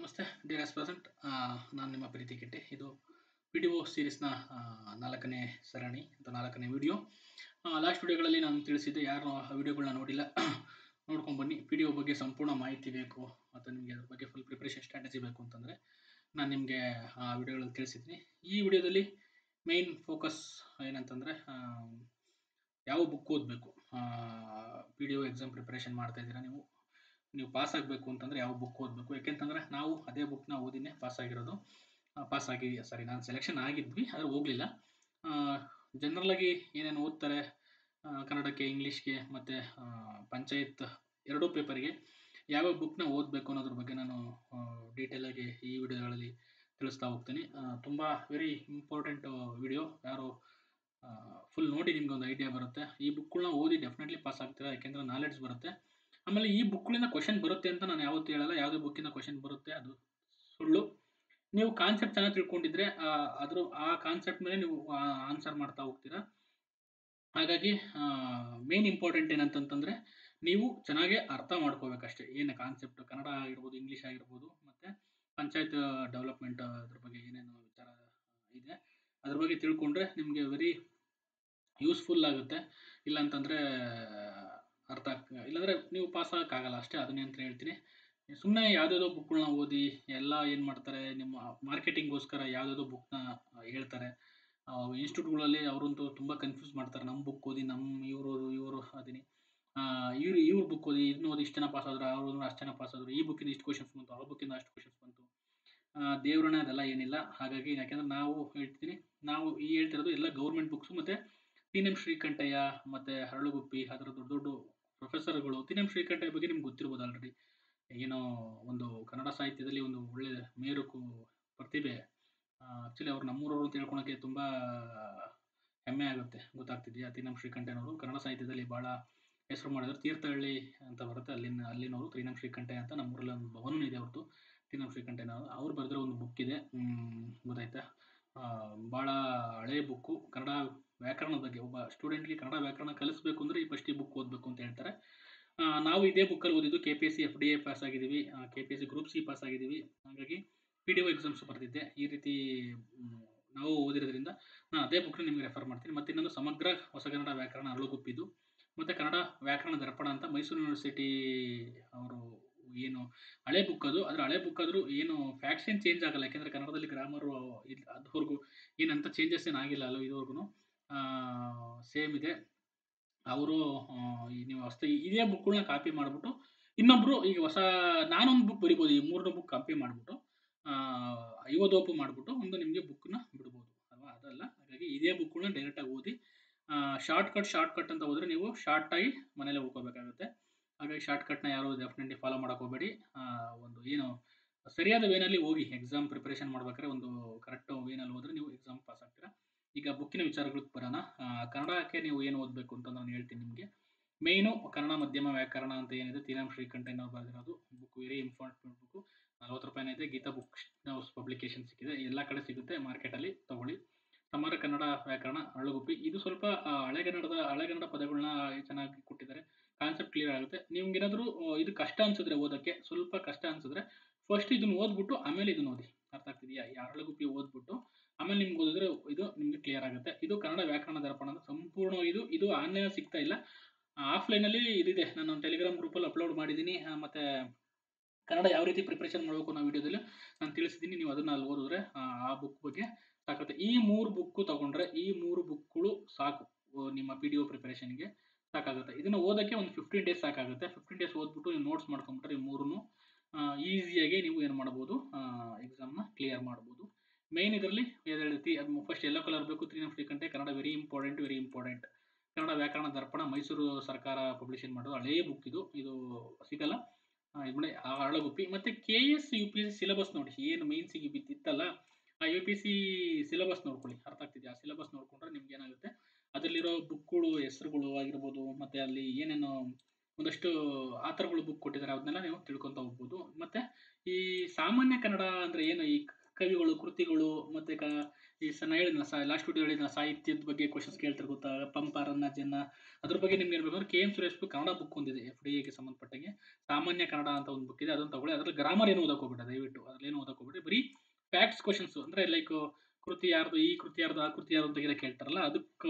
ನಮಸ್ತೆ dear as present ನಾನು ನಿಮ್ಮ ಪ್ರೀತಿ ಕಿಟ್ಟೆ ಇದು ವಿಡಿಯೋ ಸೀರೀಸ್ನ ನಾಲ್ಕನೇ ಸರಣಿ ಅಥವಾ ನಾಲ್ಕನೇ ವಿಡಿಯೋ ಲಾಸ್ಟ್ ವಿಡಿಯೋಗಳಲ್ಲಿ ನಾನು ತಿಳಿಸಿದ್ದೆ ಯಾರು ಆ ವಿಡಿಯೋಗಳನ್ನ ನೋಡಿಲ್ಲ ನೋಡ್ಕೊಂಡು ಬನ್ನಿ ಪಿ ಡಿ ಒ ಬಗ್ಗೆ ಸಂಪೂರ್ಣ ಮಾಹಿತಿ ಬೇಕು ಅಥವಾ ನಿಮಗೆ ಅದ್ರ ಬಗ್ಗೆ ಫುಲ್ ಪ್ರಿಪ್ರೇಷನ್ ಸ್ಟ್ರಾಟಜಿ ಬೇಕು ಅಂತಂದರೆ ನಾನು ನಿಮಗೆ ಆ ವಿಡಿಯೋಗಳಲ್ಲಿ ತಿಳಿಸಿದ್ದೀನಿ ಈ ವಿಡಿಯೋದಲ್ಲಿ ಮೇಯ್ನ್ ಫೋಕಸ್ ಏನಂತಂದರೆ ಯಾವ ಬುಕ್ ಓದಬೇಕು P D O exam preparation ಮಾಡ್ತಾ ಇದ್ದೀರಾ ನೀವು ನೀವು ಪಾಸ್ ಆಗಬೇಕು ಅಂತಂದರೆ ಯಾವ ಬುಕ್ ಓದಬೇಕು ಯಾಕೆಂತಂದರೆ ನಾವು ಅದೇ ಬುಕ್ನ ಓದಿನೇ ಪಾಸ್ ಆಗಿರೋದು ಪಾಸ್ ಆಗಿ ಸಾರಿ ನಾನು ಸೆಲೆಕ್ಷನ್ ಆಗಿದ್ವಿ ಆದರೆ ಹೋಗಲಿಲ್ಲ ಜನರಲಾಗಿ ಏನೇನು ಓದ್ತಾರೆ ಆ, ಕನ್ನಡಕ್ಕೆ ಇಂಗ್ಲೀಷ್ಗೆ ಮತ್ತು ಪಂಚಾಯತ್ ಎರಡೂ ಪೇಪರ್ಗೆ ಯಾವ ಬುಕ್ನ ಓದಬೇಕು ಅನ್ನೋದ್ರ ಬಗ್ಗೆ ನಾನು ಡೀಟೇಲಾಗಿ ಈ ವಿಡಿಯೋಗಳಲ್ಲಿ ತಿಳಿಸ್ತಾ ಹೋಗ್ತೀನಿ ತುಂಬ ವೆರಿ ಇಂಪಾರ್ಟೆಂಟ್ ವಿಡಿಯೋ ಯಾರು ಫುಲ್ ನೋಡಿ ನಿಮ್ಗೆ ಒಂದು ಐಡಿಯಾ ಬರುತ್ತೆ ಈ ಬುಕ್ಗಳನ್ನ ಓದಿ ಡೆಫಿನೆಟ್ಲಿ ಪಾಸ್ ಆಗ್ತೀರಾ ಯಾಕೆಂದರೆ ನಾಲೆಡ್ಜ್ ಬರುತ್ತೆ ಆಮೇಲೆ ಈ ಬುಕ್ಗಳಿಂದ ಕ್ವಶನ್ ಬರುತ್ತೆ ಅಂತ ನಾನು ಯಾವತ್ತೂ ಹೇಳಲ್ಲ ಯಾವುದೇ ಬುಕ್ಕಿಂದ ಕ್ವಶನ್ ಬರುತ್ತೆ ಅದು ಸುಳ್ಳು ನೀವು ಕಾನ್ಸೆಪ್ಟ್ ಚೆನ್ನಾಗಿ ತಿಳ್ಕೊಂಡಿದ್ರೆ ಆ, ಅದ್ರ ಆ ಕಾನ್ಸೆಪ್ಟ್ ಮೇಲೆ ನೀವು ಆನ್ಸರ್ ಮಾಡ್ತಾ ಹೋಗ್ತೀರಾ ಹಾಗಾಗಿ ಮೇನ್ ಇಂಪಾರ್ಟೆಂಟ್ ಏನಂತಂತಂದರೆ ನೀವು ಚೆನ್ನಾಗೇ ಅರ್ಥ ಮಾಡ್ಕೋಬೇಕಷ್ಟೇ ಏನು ಕಾನ್ಸೆಪ್ಟ್ ಕನ್ನಡ ಆಗಿರ್ಬೋದು ಇಂಗ್ಲೀಷ್ ಆಗಿರ್ಬೋದು ಮತ್ತು ಪಂಚಾಯತ್ ಡೆವಲಪ್ಮೆಂಟ್ ಅದ್ರ ಬಗ್ಗೆ ಏನೇನು ವಿಚಾರ ಇದೆ ಅದ್ರ ಬಗ್ಗೆ ತಿಳ್ಕೊಂಡ್ರೆ ನಿಮಗೆ ವೆರಿ ಯೂಸ್ಫುಲ್ ಆಗುತ್ತೆ ಇಲ್ಲ ಅಂತಂದರೆ ಅರ್ಥ ಆಗ್ ಇಲ್ಲಾಂದರೆ ನೀವು ಪಾಸ್ ಆಗೋಕ್ಕಾಗಲ್ಲ ಅಷ್ಟೇ ಅದನ್ನೇ ಅಂತ ಹೇಳ್ತೀನಿ ಸುಮ್ಮನೆ ಯಾವುದ್ಯಾವುದೋ ಬುಕ್ಗಳನ್ನ ಓದಿ ಎಲ್ಲ ಏನು ಮಾಡ್ತಾರೆ ನಿಮ್ಮ ಮಾರ್ಕೆಟಿಂಗ್ಗೋಸ್ಕರ ಯಾವುದ್ಯಾವುದೋ ಬುಕ್ನ ಹೇಳ್ತಾರೆ ಇನ್ಸ್ಟಿಟ್ಯೂಟ್ಗಳಲ್ಲಿ ಅವರಂತೂ ತುಂಬ ಕನ್ಫ್ಯೂಸ್ ಮಾಡ್ತಾರೆ ನಮ್ಮ ಬುಕ್ ಓದಿ ನಮ್ಮ ಇವರು ಇವರು ಅದೀನಿ ಇವ್ರು ಇವ್ರ ಬುಕ್ ಓದಿ ಇದನ್ನ ಓದಿ ಇಷ್ಟು ಜನ ಪಾಸ್ ಆದ್ರು ಅವರು ಅಷ್ಟು ಜನ ಪಾಸ್ ಆದರು ಈ ಬುಕ್ಕಿಂದ ಇಷ್ಟು ಕ್ವಶನ್ಸ್ ಬಂತು ಆ ಬುಕ್ಕಿಂದ ಅಷ್ಟು ಕ್ವಶನ್ಸ್ ಬಂತು ದೇವ್ರನ್ನ ಅದೆಲ್ಲ ಏನಿಲ್ಲ ಹಾಗಾಗಿ ಯಾಕೆಂದ್ರೆ ನಾವು ಹೇಳ್ತೀನಿ ನಾವು ಈ ಹೇಳ್ತಿರೋದು ಎಲ್ಲ ಗೌರ್ಮೆಂಟ್ ಬುಕ್ಸು ಮತ್ತು ಟಿ ಎಂ ಶ್ರೀಕಂಠಯ್ಯ ಮತ್ತು ಹರಳುಗುಪ್ಪಿ ಅದರ ದೊಡ್ಡ ದೊಡ್ಡ ಪ್ರೊಫೆಸರ್ಗಳು ಟಿ ಎಂ ಶ್ರೀಕಂಠಯ್ಯ ಬಗ್ಗೆ ನಿಮ್ಗೆ ಗೊತ್ತಿರ್ಬೋದು ಆಲ್ರೆಡಿ ಏನೋ ಒಂದು ಕನ್ನಡ ಸಾಹಿತ್ಯದಲ್ಲಿ ಒಂದು ಒಳ್ಳೆ ಮೇರುಕು ಪ್ರತಿಭೆ ಆ್ಯಕ್ಚುಲಿ ಅವ್ರು ನಮ್ಮೂರವರು ಅಂತ ಹೇಳ್ಕೊಳಕ್ಕೆ ತುಂಬ ಹೆಮ್ಮೆ ಆಗುತ್ತೆ ಗೊತ್ತಾಗ್ತಿದೆಯಾ ತೀನಂ ಶ್ರೀಕಂಠಯ್ಯನವರು ಕನ್ನಡ ಸಾಹಿತ್ಯದಲ್ಲಿ ಭಾಳ ಹೆಸರು ಮಾಡಿದ್ರು ತೀರ್ಥಹಳ್ಳಿ ಅಂತ ಬರುತ್ತೆ ಅಲ್ಲಿನ ಅಲ್ಲಿನವರು ತೀನಂ ಶ್ರೀಕಂಠಯ್ಯ ಅಂತ ನಮ್ಮೂರಲ್ಲಿ ಒಂದು ಭವನ ಇದೆ ಅವ್ರದ್ದು ತೀನಂ ಶ್ರೀಕಂಠಯ್ಯನವರು ಅವ್ರು ಬರೆದಿರೋ ಒಂದು ಬುಕ್ ಇದೆ ಹ್ಮ್, ಗೊತ್ತಾಯ್ತಾ ಭಾಳ ಹಳೆಯ ಬುಕ್ಕು ಕನ್ನಡ ವ್ಯಾಕರಣದ ಬಗ್ಗೆ ಒಬ್ಬ ಸ್ಟೂಡೆಂಟ್ಗೆ ಕನ್ನಡ ವ್ಯಾಕರಣ ಕಲಿಸ್ಬೇಕು ಅಂದರೆ ಈ ಫಸ್ಟ್ ಈ ಬುಕ್ ಓದಬೇಕು ಅಂತ ಹೇಳ್ತಾರೆ ಆ, ನಾವು ಇದೇ ಬುಕ್ಕಲ್ಲಿ ಓದಿದ್ದು K P S C F D A pass ಆಗಿದ್ದೀವಿ K P S C group C pass ಆಗಿದ್ದೀವಿ ಹಾಗಾಗಿ ಪಿ ಡಿ ಒ ಎಕ್ಸಾಮ್ಸ್ ಬರೆದಿದ್ದೆ ಈ ರೀತಿ ಮ್, ನಾವು ಓದಿರೋದ್ರಿಂದ ನಾನು ಅದೇ ಬುಕ್ನ ನಿಮಗೆ ರೆಫರ್ ಮಾಡ್ತೀನಿ ಮತ್ತು ಇನ್ನೊಂದು ಸಮಗ್ರ ಹೊಸಗನ್ನಡ ವ್ಯಾಕರಣ ಅರಳುಗುಪ್ಪಿದ್ದು ಮತ್ತು ಕನ್ನಡ ವ್ಯಾಕರಣ ದರ್ಪಣ ಅಂತ ಮೈಸೂರು ಯೂನಿವರ್ಸಿಟಿ ಅವರು ಏನು ಹಳೆ ಬುಕ್ ಅದು ಆದರೆ ಹಳೆ ಬುಕ್ ಆದರೂ ಏನು ಫ್ಯಾಕ್ಟ್ಸ್ ಏನು ಚೇಂಜ್ ಆಗಲ್ಲ ಯಾಕೆಂದರೆ ಕನ್ನಡದಲ್ಲಿ ಗ್ರಾಮರು ಇದು ಅದುವರೆಗೂ ಏನಂತ ಚೇಂಜಸ್ ಏನು ಆಗಿಲ್ಲ ಅಲ್ಲ ಇದುವರೆಗೂ ಸೇಮ್ ಇದೆ ಅವರು ನೀವು ಹೊಸ ಇದೇ ಬುಕ್ಗಳನ್ನ ಕಾಪಿ ಮಾಡಿಬಿಟ್ಟು ಇನ್ನೊಬ್ಬರು ಈಗ ಹೊಸ ನಾನೊಂದು ಬುಕ್ ಬರಿಬೋದು ಈ ಮೂರನೇ ಬುಕ್ ಕಾಪಿ ಮಾಡಿಬಿಟ್ಟು ಐವತ್ತೋಪು ಮಾಡಿಬಿಟ್ಟು ಒಂದು ನಿಮಗೆ ಬುಕ್ನ ಬಿಡ್ಬೋದು ಅಲ್ವಾ ಅದಲ್ಲ ಹಾಗಾಗಿ ಇದೇ ಬುಕ್ಗಳನ್ನ ಡೈರೆಕ್ಟಾಗಿ ಓದಿ ಶಾರ್ಟ್ ಕಟ್ ಶಾರ್ಟ್ ಕಟ್ ಅಂತ ಹೋದರೆ ನೀವು ಶಾರ್ಟಾಗಿ ಮನೇಲೆ ಉಳ್ಕೋಬೇಕಾಗುತ್ತೆ ಹಾಗಾಗಿ ಶಾರ್ಟ್ ಕಟ್ನ ಯಾರು ಡೆಫಿನೆಟ್ಲಿ ಫಾಲೋ ಮಾಡೋಕೆ ಹೋಗಬೇಡಿ ಒಂದು ಏನು ಸರಿಯಾದ ವೇನಲ್ಲಿ ಹೋಗಿ ಎಕ್ಸಾಮ್ ಪ್ರಿಪರೇಷನ್ ಮಾಡ್ಬೇಕಾದ್ರೆ ಒಂದು ಕರೆಕ್ಟ್ ವೇನಲ್ಲಿ ಹೋದರೆ ನೀವು ಎಕ್ಸಾಮ್ ಪಾಸ್ ಆಗ್ತೀರಾ ಈಗ ಬುಕ್ಕಿನ ವಿಚಾರಗಳಿಗೆ ಬರೋಣ ಆ, ಕನ್ನಡಕ್ಕೆ ನೀವು ಏನು ಓದಬೇಕು ಅಂತ ನಾನು ಹೇಳ್ತೀನಿ ನಿಮಗೆ ಮೇಯ್ನು ಕನ್ನಡ ಮಧ್ಯಮ ವ್ಯಾಕರಣ ಅಂತ ಏನಿದೆ ತೀರಾಮ್ ಶ್ರೀಕಂಠಯ್ಯನವ್ರು ಬರೆದಿರೋದು ಬುಕ್ ವೆರಿ ಇಂಪಾರ್ಟೆಂಟ್ ಬುಕ್ಕು ನಲ್ವತ್ತು ರೂಪಾಯಿನ ಇದೆ ಗೀತಾ ಬುಕ್ ಹೌಸ್ ಪಬ್ಲಿಕೇಶನ್ ಸಿಕ್ಕಿದೆ ಎಲ್ಲ ಕಡೆ ಸಿಗುತ್ತೆ ಮಾರ್ಕೆಟಲ್ಲಿ ತಗೊಳ್ಳಿ ಸಮಗ್ರ ಕನ್ನಡ ವ್ಯಾಕರಣ ಅರಳುಗುಪ್ಪಿ ಇದು ಸ್ವಲ್ಪ ಆ, ಹಳೆಗನ್ನಡದ ಹಳೆಗನ್ನಡ ಪದಗಳನ್ನ ಚೆನ್ನಾಗಿ ಕೊಟ್ಟಿದ್ದಾರೆ ಕಾನ್ಸೆಪ್ಟ್ ಕ್ಲಿಯರ್ ಆಗುತ್ತೆ ನಿಮ್ಗೇನಾದರೂ ಇದು ಕಷ್ಟ ಅನ್ಸಿದ್ರೆ ಓದೋಕ್ಕೆ ಸ್ವಲ್ಪ ಕಷ್ಟ ಅನ್ಸಿದ್ರೆ ಫಸ್ಟ್ ಇದನ್ನ ಓದ್ಬಿಟ್ಟು ಆಮೇಲೆ ಇದನ್ನ ಓದಿ ಅರ್ಥ ಆಗ್ತಿದೆಯಾ ಈ ಅರಳುಗುಪ್ಪಿ ಓದ್ಬಿಟ್ಟು ಆಮೇಲೆ ನಿಮ್ಗೆ ಓದಿದ್ರೆ ಇದು ನಿಮ್ಗೆ ಕ್ಲಿಯರ್ ಆಗುತ್ತೆ ಇದು ಕನ್ನಡ ವ್ಯಾಕರಣ ದರ್ಪಣ ಅಂತ ಸಂಪೂರ್ಣ ಇದು ಇದು ಆನ್ಲೈನ್ ಸಿಗ್ತಾ ಇಲ್ಲ ಆಫ್ಲೈನಲ್ಲಿ ಇದಿದೆ ನಾನು ಟೆಲಿಗ್ರಾಮ್ ಗ್ರೂಪಲ್ಲಿ ಅಪ್ಲೋಡ್ ಮಾಡಿದ್ದೀನಿ ಆ, ಮತ್ತೆ ಕನ್ನಡ ಯಾವ ರೀತಿ ಪ್ರಿಪ್ರೇಷನ್ ಮಾಡಬೇಕು ಅನ್ನೋ ವಿಡಿಯೋದಲ್ಲಿ ನಾನು ತಿಳಿಸಿದ್ದೀನಿ ನೀವು ಅದನ್ನ ಅಲ್ಲಿ ಓದಿದ್ರೆ ಆ, ಆ ಬುಕ್ ಬಗ್ಗೆ ಸಾಕುತ್ತೆ ಈ ಮೂರು ಬುಕ್ಕು ತಗೊಂಡ್ರೆ ಈ ಮೂರು ಬುಕ್ಗಳು ಸಾಕು ಓ, ನಿಮ್ಮ ಪಿ ಡಿ ಒ ಪ್ರಿಪರೇಷನ್ಗೆ ಸಾಕಾಗುತ್ತೆ ಇದನ್ನು ಓದೋಕ್ಕೆ ಒಂದು ಫಿಫ್ಟೀನ್ ಡೇಸ್ ಸಾಕಾಗುತ್ತೆ ಫಿಫ್ಟೀನ್ ಡೇಸ್ ಓದ್ಬಿಟ್ಟು ನೀವು ನೋಟ್ಸ್ ಮಾಡ್ಕೊಂಬಿಟ್ರೆ ಈ ಮೂರನ್ನು ಈಸಿಯಾಗಿ ನೀವು ಏನು ಮಾಡ್ಬೋದು ಎಕ್ಸಾಮ್ನ ಕ್ಲಿಯರ್ ಮಾಡ್ಬೋದು ಮೇಯ್ನ್ ಇದರಲ್ಲಿ ಏನು ಹೇಳ್ತಿ ಅದು ಫಸ್ಟ್ ಎಲ್ಲೋ ಕಲರ್ ಬೇಕು ತ್ರೀ ನಮ್ ಶ್ರೀಕಂಠೆ Kannada very important very important Kannada ವ್ಯಾಕರಣ ದರ್ಪಣ ಮೈಸೂರು ಸರ್ಕಾರ ಪಬ್ಲಿಷನ್ ಮಾಡೋದು ಹಳೆಯ ಬುಕ್ ಇದು ಇದು ಸಿಗಲ್ಲ ಇದು ಹಳಗುಪ್ಪಿ ಮತ್ತು K S U P S C syllabus ನೋಡಿ ಏನು ಮೈನ್ಸಿಗೆ ಬಿತ್ತಿತ್ತಲ್ಲ ಆ ಯು ಪಿ ಸಿ ಸಿಲೆಬಸ್ ನೋಡ್ಕೊಳ್ಳಿ ಅರ್ಥ ಆಗ್ತಿದೆ ಆ ಸಿಲೆಬಸ್ ನೋಡಿಕೊಂಡ್ರೆ ನಿಮ್ಗೆ ಏನಾಗುತ್ತೆ ಅದರಲ್ಲಿರೋ ಬುಕ್ಗಳು ಹೆಸರುಗಳು ಆಗಿರ್ಬೋದು ಮತ್ತು ಅಲ್ಲಿ ಏನೇನು ಒಂದಷ್ಟು ಆಥರ್ಗಳು ಬುಕ್ ಕೊಟ್ಟಿದ್ದಾರೆ ಅದನ್ನೆಲ್ಲ ನೀವು ತಿಳ್ಕೊತಾ ಹೋಗ್ಬೋದು ಮತ್ತು ಈ ಸಾಮಾನ್ಯ ಕನ್ನಡ ಅಂದರೆ ಏನು ಈ ಕವಿಗಳು ಕೃತಿಗಳು ಮತ್ತು ಕ ಈ ಸ ನಾನು ಹೇಳಿದ್ನಲ್ಲ ಸಾ ಲಾಸ್ಟ್ ವಿಡಿಯೋ ಹೇಳಿದ್ನಲ್ಲ ಸಾಹಿತ್ಯದ ಬಗ್ಗೆ ಕ್ವಶನ್ಸ್ ಕೇಳ್ತಾರೆ ಗೊತ್ತಾ ಪಂಪ ರನ್ನ ಜನ್ನ ಅದ್ರ ಬಗ್ಗೆ ನಿಮ್ಗೆ ಹೇಳ್ಬೇಕಂದ್ರೆ K M Suresh Kannada book ಒಂದಿದೆ ಎಫ್ ಡಿ ಎಗೆ ಸಂಬಂಧಪಟ್ಟಂಗೆ ಸಾಮಾನ್ಯ ಕನ್ನಡ ಅಂತ ಒಂದು ಬುಕ್ ಇದೆ ಅದನ್ನು ತಗೊಳ್ಳಿ ಅದ್ರಲ್ಲಿ ಗ್ರಾಮರ್ ಏನು ಓದಕ್ಕೆ ಹೋಗ್ಬೇಡ ದಯವಿಟ್ಟು ಅದ್ರಲ್ಲಿ ಏನು ಓದಕ್ಕೆ ಹೋಗ್ಬೇಡಿ ಬರೀ ಫ್ಯಾಕ್ಟ್ಸ್ ಕ್ವಶನ್ಸ್ ಅಂದರೆ ಲೈಕ್ ಕೃತಿ ಯಾರ್ದು ಈ ಕೃತಿ ಯಾರ್ದು ಆ ಕೃತಿ ಯಾರ್ದು ಅಂತ ಕೇಳ್ತಾರಲ್ಲ ಅದಕ್ಕೆ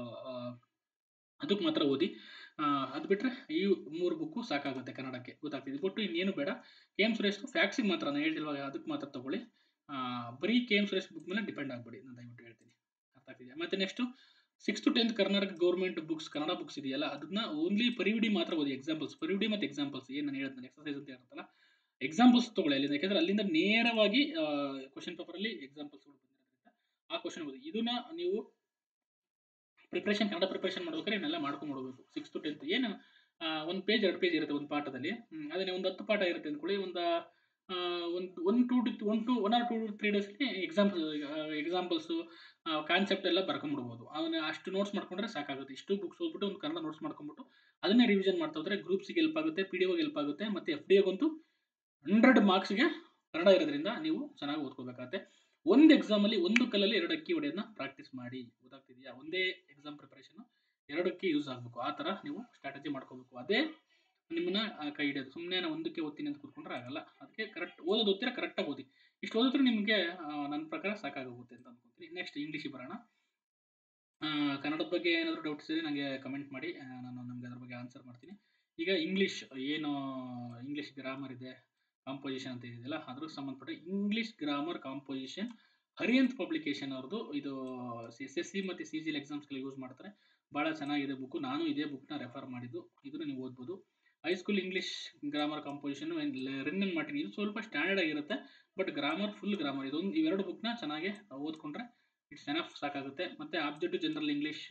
ಅದಕ್ಕೆ ಮಾತ್ರ ಓದಿ ಅದು ಬಿಟ್ಟರೆ ಈ ಮೂರು ಬುಕ್ಕು ಸಾಕಾಗುತ್ತೆ ಕನ್ನಡಕ್ಕೆ ಗೊತ್ತಾಗ್ತಿದೆ ಬಿಟ್ಟು ಇನ್ನೇನು ಬೇಡ ಕೆ ಎಂ ಸುರೇಶ್ ಫ್ಯಾಕ್ಟ್ಸಿಗೆ ಮಾತ್ರ ನಾನು ಹೇಳಿಲ್ವಾಗ ಅದಕ್ಕೆ ಮಾತ್ರ ತಗೊಳ್ಳಿ ಆ, ಬರೀ ಕೆ ಎಂ ಸುರೇಶ್ ಬುಕ್ ಮೇಲೆ ಡಿಪೆಂಡ್ ಆಗಬೇಡಿ ನಾನು ದಯವಿಟ್ಟು ಹೇಳ್ತೀನಿ ಅರ್ಥ ಆಗ್ತಿದೆಯಾ ಮತ್ತು next six to tenth Karnataka government books Kannada books ಇದೆಯಲ್ಲ ಅದನ್ನ ಓನ್ಲಿ ಪರಿವಿಡಿ ಮಾತ್ರ ಓದಿ ಎಕ್ಸಾಂಪಲ್ಸ್ ಪರಿವಿಡಿ ಮತ್ತು ಎಕ್ಸಾಂಪಲ್ಸ್ ಏನು ನಾನು ಹೇಳಿದ್ನಲ್ಲ ಎಕ್ಸಸೈಸ್ ಅಂತ ಇರುತ್ತಲ್ಲ ಎಕ್ಸಾಂಪಲ್ಸ್ ತಗೊಳ್ಳಿ ಅಲ್ಲಿಂದ ಯಾಕಂದ್ರೆ ಅಲ್ಲಿಂದ ನೇರವಾಗಿ ಕ್ವಶನ್ ಪೇಪರಲ್ಲಿ ಎಕ್ಸಾಂಪಲ್ಸ್ಗಳು ಬಂದಿರೋದ್ರಿಂದ ಆ ಕ್ವಶನ್ ಓದಿ ಇದನ್ನ ನೀವು ಪ್ರಿಪ್ರೇಷನ್ ಕನ್ನಡ ಪ್ರಿಪ್ರೇಷನ್ ಮಾಡ್ಬೇಕಾದ್ರೆ ಇವನ್ನೆಲ್ಲ ಮಾಡ್ಕೊಂಡು ಮಾಡ್ಬೇಕು ಸಿಕ್ಸ್ ಟು ಟೆಂತ್ ಏನು ಒಂದು ಪೇಜ್ ಎರಡು ಪೇಜ್ ಇರುತ್ತೆ ಒಂದು ಪಾಠದಲ್ಲಿ ಹ್ಮ್, ಅದನ್ನೇ ಒಂದು ಹತ್ತು ಪಾಠ ಇರುತ್ತೆ ಅಂದ್ಕೊಳ್ಳಿ ಒಂದು ಒಂದು one two one two one or two three ಡೇಸ್ಲಿ ಎಕ್ಸಾಂಪಲ್ ಎಕ್ಸಾಂಪಲ್ಸು ಕಾನ್ಸೆಪ್ಟ್ ಎಲ್ಲ ಬರ್ಕೊಂಬಿಡ್ಬೋದು ಅವನ್ನ ಅಷ್ಟು ನೋಟ್ಸ್ ಮಾಡ್ಕೊಂಡ್ರೆ ಸಾಕಾಗುತ್ತೆ ಇಷ್ಟು ಬುಕ್ಸ್ ಓದ್ಬಿಟ್ಟು ಒಂದು ಕನ್ನಡ ನೋಟ್ಸ್ ಮಾಡ್ಕೊಂಬಿಟ್ಟು ಅದನ್ನೇ ರಿವಿಷನ್ ಮಾಡ್ತಾ ಹೋದ್ರೆ ಗ್ರೂಪ್ಸಿಗೆ ಹೆಲ್ಪ್ ಆಗುತ್ತೆ ಪಿ ಡಿ ಒಗೆ ಹೆಲ್ಪ್ ಆಗುತ್ತೆ ಮತ್ತು ಎಫ್ ಡಿ ಎಗಂತೂ ಹಂಡ್ರೆಡ್ ಮಾರ್ಕ್ಸ್ಗೆ ಕನ್ನಡ ಇರೋದ್ರಿಂದ ನೀವು ಚೆನ್ನಾಗಿ ಓದ್ಕೋಬೇಕಾಗತ್ತೆ ಒಂದು ಎಕ್ಸಾಮಲ್ಲಿ ಒಂದು ಕಲ್ಲಲ್ಲಿ ಎರಡು ಅಕ್ಕಿ ಹೊಡೆಯೋದನ್ನ ಪ್ರಾಕ್ಟೀಸ್ ಮಾಡಿ ಗೊತ್ತಾಗ್ತಿದೆಯಾ ಒಂದೇ ಎಕ್ಸಾಮ್ ಪ್ರಿಪರೇಷನ್ ಎರಡಕ್ಕೆ ಯೂಸ್ ಆಗಬೇಕು ಆ ಥರ ನೀವು ಸ್ಟ್ರಾಟಜಿ ಮಾಡ್ಕೋಬೇಕು ಅದೇ ನಿಮ್ಮನ್ನ ಆ, ಕೈ ಹಿಡಿಯೋದು ಸುಮ್ಮನೆ ನಾನು ಒಂದಕ್ಕೆ ಓದ್ತೀನಿ ಅಂತ ಕೂತ್ಕೊಂಡ್ರೆ ಆಗಲ್ಲ ಅದಕ್ಕೆ ಕರೆಕ್ಟ್ ಓದೋದು ಓದ್ತೀರಾ ಕರೆಕ್ಟಾಗಿ ಓದಿ ಇಷ್ಟು ಓದಿದ್ರೆ ನಿಮಗೆ ನನ್ನ ಪ್ರಕಾರ ಸಾಕಾಗೋಗುತ್ತೆ ಅಂತ ಅನ್ಕೊಂತೀನಿ ನೆಕ್ಸ್ಟ್ ಇಂಗ್ಲೀಷಿಗೆ ಬರೋಣ ಆ, ಕನ್ನಡದ ಬಗ್ಗೆ ಏನಾದರೂ ಡೌಟ್ಸ್ ಇದ್ದರೆ ನನಗೆ ಕಮೆಂಟ್ ಮಾಡಿ ಆ, ನಾನು ನಮಗೆ ಅದ್ರ ಬಗ್ಗೆ ಆನ್ಸರ್ ಮಾಡ್ತೀನಿ ಈಗ ಇಂಗ್ಲೀಷ್ ಏನು ಇಂಗ್ಲೀಷ್ ಗ್ರಾಮರ್ ಇದೆ ಕಾಂಪೋಸಿಷನ್ ಅಂತ ಇದೆಯಲ್ಲ ಅದ್ರ ಸಂಬಂಧಪಟ್ಟ English grammar composition Arihant publication ಅವ್ರದ್ದು ಇದು ಎಸ್ ಎಸ್ ಸಿ ಮತ್ತು ಸಿ ಜಿ ಎಲ್ ಎಕ್ಸಾಮ್ಸ್ಗೆ ಯೂಸ್ ಮಾಡ್ತಾರೆ ಭಾಳ ಚೆನ್ನಾಗಿದೆ ಬುಕ್ಕು ನಾನು ಇದೇ ಬುಕ್ನ ರೆಫರ್ ಮಾಡಿದ್ದು ಇದನ್ನು ನೀವು ಓದ್ಬೋದು high school English grammar composition Wren and Martin ಇದು ಸ್ವಲ್ಪ ಸ್ಟ್ಯಾಂಡರ್ಡ್ ಆಗಿರುತ್ತೆ ಬಟ್ ಗ್ರಾಮರ್ ಫುಲ್ ಗ್ರಾಮರ್ ಇದೊಂದು ಇವೆರಡು ಬುಕ್ನ ಚೆನ್ನಾಗಿ ಓದ್ಕೊಂಡ್ರೆ ಇಟ್ಸ್ ಎನಫ್ ಸಾಕಾಗುತ್ತೆ ಮತ್ತು objective general English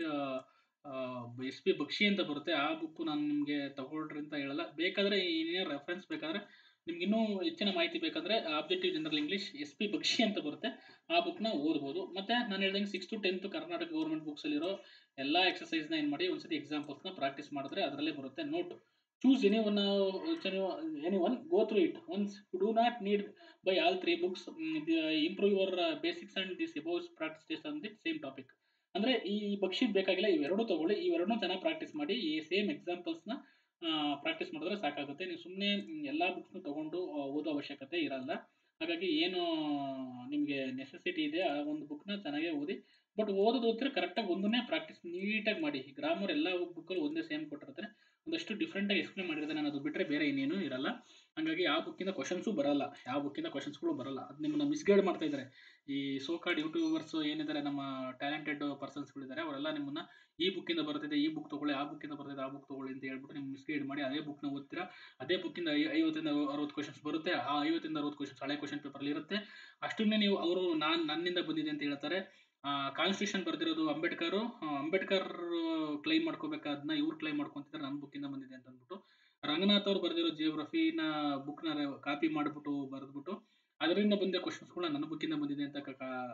S P Bakshi ಅಂತ ಬರುತ್ತೆ ಆ ಬುಕ್ಕು ನಾನು ನಿಮಗೆ ತಗೊಳ್ರಿ ಅಂತ ಹೇಳಲ್ಲ ಬೇಕಾದರೆ ಏನೇ ರೆಫರೆನ್ಸ್ ಬೇಕಾದರೆ ನಿಮ್ಗೆ ಇನ್ನೂ ಹೆಚ್ಚಿನ ಮಾಹಿತಿ ಬೇಕಂದರೆ objective general English S P Bakshi ಅಂತ ಬರುತ್ತೆ ಆ ಬುಕ್ನ ಓದ್ಬೋದು ಮತ್ತು ನಾನು ಹೇಳ್ದಂಗೆ six to tenth Karnataka government ಬುಕ್ಸಲ್ಲಿರೋ ಎಲ್ಲ ಎಕ್ಸಸೈಸ್ನ ಏನು ಮಾಡಿ ಒಂದ್ಸತಿ ಎಕ್ಸಾಂಪಲ್ಸ್ನ ಪ್ರಾಕ್ಟೀಸ್ ಮಾಡಿದ್ರೆ ಅದರಲ್ಲೇ ಬರುತ್ತೆ note choose any one any one go through it once do not need buy all three books improve your basics and this above practice test on the same topic ಅಂದರೆ ಈ ಬಕ್ಷಿದ್ ಬೇಕಾಗಿಲ್ಲ ಇವೆರಡೂ ತಗೊಳ್ಳಿ ಇವೆರಡನ್ನೂ ಚೆನ್ನಾಗಿ ಪ್ರಾಕ್ಟೀಸ್ ಮಾಡಿ ಈ ಸೇಮ್ ಎಕ್ಸಾಂಪಲ್ಸ್ನ ಪ್ರಾಕ್ಟೀಸ್ ಮಾಡಿದ್ರೆ ಸಾಕಾಗುತ್ತೆ ನೀವು ಸುಮ್ಮನೆ ಎಲ್ಲ ಬುಕ್ಸ್ನು ತೊಗೊಂಡು ಆ, ಓದೋ ಅವಶ್ಯಕತೆ ಇರಲ್ಲ ಹಾಗಾಗಿ ಏನು ನಿಮಗೆ ನೆಸೆಸಿಟಿ ಇದೆ ಆ ಒಂದು ಬುಕ್ನ ಚೆನ್ನಾಗೇ ಓದಿ ಬಟ್ ಓದೋದು ಓದ್ತಾರೆ ಕರೆಕ್ಟಾಗಿ ಒಂದನ್ನೇ ಪ್ರಾಕ್ಟೀಸ್ ನೀಟಾಗಿ ಮಾಡಿ ಗ್ರಾಮರ್ ಎಲ್ಲ ಬುಕ್ಕಲ್ಲಿ ಒಂದೇ ಸೇಮ್ ಕೊಟ್ಟಿರ್ತಾರೆ ಒಂದಷ್ಟು ಡಿಫ್ರೆಂಟಾಗಿ ಎಕ್ಸ್ಪ್ಲೇನ್ ಮಾಡಿರ್ತಾರೆ ನಾನು ಅದು ಬಿಟ್ಟರೆ ಬೇರೆ ಇನ್ನೇನು ಇರಲ್ಲ ಹಾಗಾಗಿ ಆ ಬುಕ್ಕಿಂದ ಕ್ವಶನ್ಸು ಬರಲ್ಲ ಯಾವ ಬುಕ್ಕಿಂದ ಕ್ವಶನ್ಸ್ಗಳು ಬರಲ್ಲ ಅದು ನಿಮ್ಮನ್ನ ಮಿಸ್ಗೈಡ್ ಮಾಡ್ತಾ ಇದ್ದಾರೆ ಈ ಸೋಕಾರ್ಡ್ ಯೂಟ್ಯೂಬರ್ಸ್ ಏನಿದ್ದಾರೆ ನಮ್ಮ ಟ್ಯಾಲೆಂಟೆಡ್ ಪರ್ಸನ್ಸ್ಗಳಿದ್ದಾರೆ ಅವರೆಲ್ಲ ನಿಮ್ಮನ್ನ ಈ ಬುಕ್ಕಿಂದ ಬರ್ತಿದೆ ಈ ಬುಕ್ ತಗೊಳ್ಳಿ ಆ ಬುಕ್ಕಿಂದ ಬರ್ತಿದೆ ಆ ಬುಕ್ ತಗೊಳ್ಳಿ ಅಂತ ಹೇಳ್ಬಿಟ್ಟು ನಿಮ್ಗೆ ಮಿಸ್ಗೈಡ್ ಮಾಡಿ ಅದೇ ಬುಕ್ನ ಓದ್ತೀರಾ ಅದೇ ಬುಕ್ಕಿಂದ ಐ ಐವತ್ತಿಂದ ಅರವತ್ತು ಕ್ವಶನ್ಸ್ ಬರುತ್ತೆ ಆ ಐವತ್ತಿಂದ ಅರವತ್ತು ಕ್ವಶನ್ಸ್ ಹಳೆ ಕ್ವಶನ್ ಪೇಪರಲ್ಲಿ ಇರುತ್ತೆ ಅಷ್ಟನ್ನೇ ನೀವು ಅವರು ನಾನು ನನ್ನಿಂದ ಬಂದಿದೆ ಅಂತ ಹೇಳ್ತಾರೆ ಕಾನ್ಸ್ಟಿಟ್ಯೂಷನ್ ಬರ್ದಿರೋದು ಅಂಬೇಡ್ಕರ್ ಅಂಬೇಡ್ಕರ್ ಕ್ಲೈಮ್ ಮಾಡ್ಕೋಬೇಕಾದ್ನ ಇವ್ರು ಕ್ಲೈಮ್ ಮಾಡ್ಕೊಂತಿದ್ದಾರೆ ನನ್ನ ಬುಕ್ಕಿಂದ ಬಂದಿದೆ ಅಂತ ಅಂದ್ಬಿಟ್ಟು ರಂಗನಾಥ್ ಅವ್ರು ಬರೆದಿರೋ ಜಿಯೋಗ್ರಫಿನ ಬುಕ್ನ ಕಾಪಿ ಮಾಡಿಬಿಟ್ಟು ಬರೆದ್ಬಿಟ್ಟು ಅದರಿಂದ ಬಂದ ಕ್ವಶನ್ಸ್ಗಳನ್ನ ನನ್ನ ಬುಕ್ಕಿಂದ ಬಂದಿದೆ ಅಂತ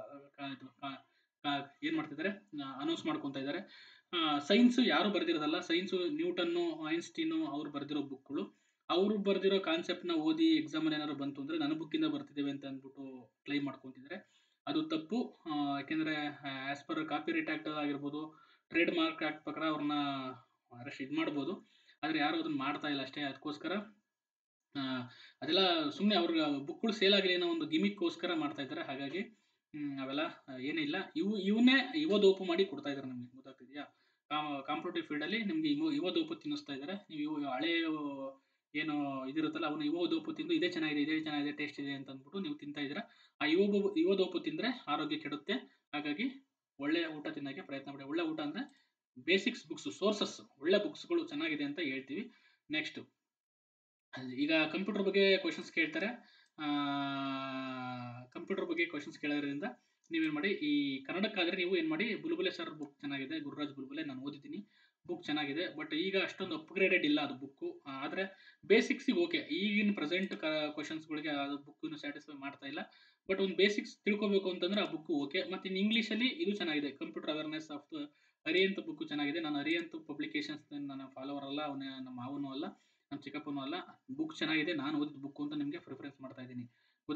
ಏನು ಮಾಡ್ತಿದ್ದಾರೆ ಅನೌನ್ಸ್ ಮಾಡ್ಕೊತಾ ಇದ್ದಾರೆ ಸೈನ್ಸು ಯಾರು ಬರೆದಿರೋದಲ್ಲ ಸೈನ್ಸು ನ್ಯೂಟನ್ನು ಐನ್ಸ್ಟೀನು ಅವ್ರು ಬರೆದಿರೋ ಬುಕ್ಗಳು ಅವರು ಬರೆದಿರೋ ಕಾನ್ಸೆಪ್ಟ್ನ ಓದಿ ಎಕ್ಸಾಮಲ್ಲಿ ಏನಾದ್ರು ಬಂತು ಅಂದರೆ ನನ್ನ ಬುಕ್ಕಿಂದ ಬರ್ತಿದ್ದೇವೆ ಅಂತ ಅಂದ್ಬಿಟ್ಟು ಕ್ಲೈಮ್ ಮಾಡ್ಕೊತಿದ್ದಾರೆ ಅದು ತಪ್ಪು ಆ, ಯಾಕೆಂದರೆ as per copyright act ಆಗಿರ್ಬೋದು ಟ್ರೇಡ್ ಮಾರ್ಕ್ ಆ್ಯಕ್ಟ್ ಪ್ರಕಾರ ಅವ್ರನ್ನ ಅರೆಸ್ಟ್ ಇದು ಮಾಡ್ಬೋದು ಆದರೆ ಯಾರು ಅದನ್ನು ಮಾಡ್ತಾ ಇಲ್ಲ ಅಷ್ಟೇ ಅದಕ್ಕೋಸ್ಕರ ಆ, ಅದೆಲ್ಲ ಸುಮ್ಮನೆ ಅವ್ರಿಗೆ ಬುಕ್ಗಳು ಸೇಲ್ ಆಗಲಿ ಅನ್ನೋ ಒಂದು ಗಿಮಿಕ್ಕೋಸ್ಕರ ಮಾಡ್ತಾ ಇದ್ದಾರೆ ಹಾಗಾಗಿ ಹ್ಮ್, ಅವೆಲ್ಲ ಆ, ಏನಿಲ್ಲ ಇವು ಇವನ್ನೇ ಯುವದೋಪು ಮಾಡಿ ಕೊಡ್ತಾ ಇದ್ದಾರೆ ನಮಗೆ ಗೊತ್ತಾಗ್ತಿದೆಯಾ ಕಾಂಪಿಟೇಟಿವ್ ಫೀಲ್ಡಲ್ಲಿ ನಿಮಗೆ ಇವ ಯುವದೋಪು ತಿನ್ನಿಸ್ತಾ ಇದ್ದಾರೆ ನೀವು ಇವು ಹಳೆ ಏನು ಇದಿರುತ್ತಲ್ಲ ಅವನ್ನ ಯುವದೋಪು ತಿಂದು ಇದೇ ಚೆನ್ನಾಗಿದೆ ಇದೇ ಚೆನ್ನಾಗಿದೆ ಟೇಸ್ಟ್ ಇದೆ ಅಂತ ಅಂದ್ಬಿಟ್ಟು ನೀವು ತಿಂತಾ ಇದ್ದೀರಾ ಆ ಯುವ ಯುವದೋಪು ತಿಂದರೆ ಆರೋಗ್ಯ ಕೆಡುತ್ತೆ ಹಾಗಾಗಿ ಒಳ್ಳೆಯ ಊಟ ತಿನ್ನೋಕ್ಕೆ ಪ್ರಯತ್ನ ಪಡಿ ಒಳ್ಳೆ ಊಟ ಅಂದರೆ ಬೇಸಿಕ್ಸ್ ಬುಕ್ಸ್ ಸೋರ್ಸಸ್ ಒಳ್ಳೆ ಬುಕ್ಸ್ಗಳು ಚೆನ್ನಾಗಿದೆ ಅಂತ ಹೇಳ್ತೀವಿ ನೆಕ್ಸ್ಟು ಈಗ ಕಂಪ್ಯೂಟರ್ ಬಗ್ಗೆ ಕ್ವಶನ್ಸ್ ಕೇಳ್ತಾರೆ ಕಂಪ್ಯೂಟರ್ ಬಗ್ಗೆ ಕ್ವಶನ್ಸ್ ಕೇಳೋದ್ರಿಂದ ನೀವೇನು ಮಾಡಿ ಈ ಕನ್ನಡಕ್ಕಾದರೆ ನೀವು ಏನು ಮಾಡಿ ಬುಲ್ಬುಲೆ ಸರ್ ಬುಕ್ ಚೆನ್ನಾಗಿದೆ ಗುರುರಾಜ್ ಬುಲ್ಬುಲೆ ನಾನು ಓದಿದ್ದೀನಿ ಬುಕ್ ಚೆನ್ನಾಗಿದೆ ಬಟ್ ಈಗ ಅಷ್ಟೊಂದು ಅಪ್ಗ್ರೇಡೆಡ್ ಇಲ್ಲ ಅದು ಬುಕ್ಕು ಆದರೆ ಬೇಸಿಕ್ಸಿಗೆ ಓಕೆ ಈಗಿನ ಪ್ರೆಸೆಂಟ್ ಕ ಕ್ವಶನ್ಸ್ಗಳಿಗೆ ಅದು ಬುಕ್ಕಿನ ಸ್ಯಾಟಿಸ್ಫೈ ಮಾಡ್ತಾ ಇಲ್ಲ ಬಟ್ ಒಂದು ಬೇಸಿಕ್ಸ್ ತಿಳ್ಕೊಬೇಕು ಅಂತಂದ್ರೆ ಆ ಬುಕ್ಕು ಓಕೆ ಮತ್ತು ಇನ್ನು ಇಂಗ್ಲೀಷಲ್ಲಿ ಇದು ಚೆನ್ನಾಗಿದೆ computer awareness of Arihant book ಚೆನ್ನಾಗಿದೆ ನಾನು ಅರಿಯಂತ್ ಪಬ್ಲಿಕೇಶನ್ಸ್ ನನ್ನ ಫಾಲೋವರ್ ಅಲ್ಲ ಅವನ ನಮ್ಮ ಮಾವನೂ ಅಲ್ಲ ನಮ್ಮ ಚಿಕ್ಕಪ್ಪನೂ ಅಲ್ಲ ಬುಕ್ ಚೆನ್ನಾಗಿದೆ ನಾನು ಓದಿದ ಬುಕ್ ಅಂತ ನಿಮಗೆ ಪ್ರಿಫರೆನ್ಸ್ ಮಾಡ್ತಾ ಇದ್ದೀನಿ ಗೊತ್ತಾಯ್ತಾ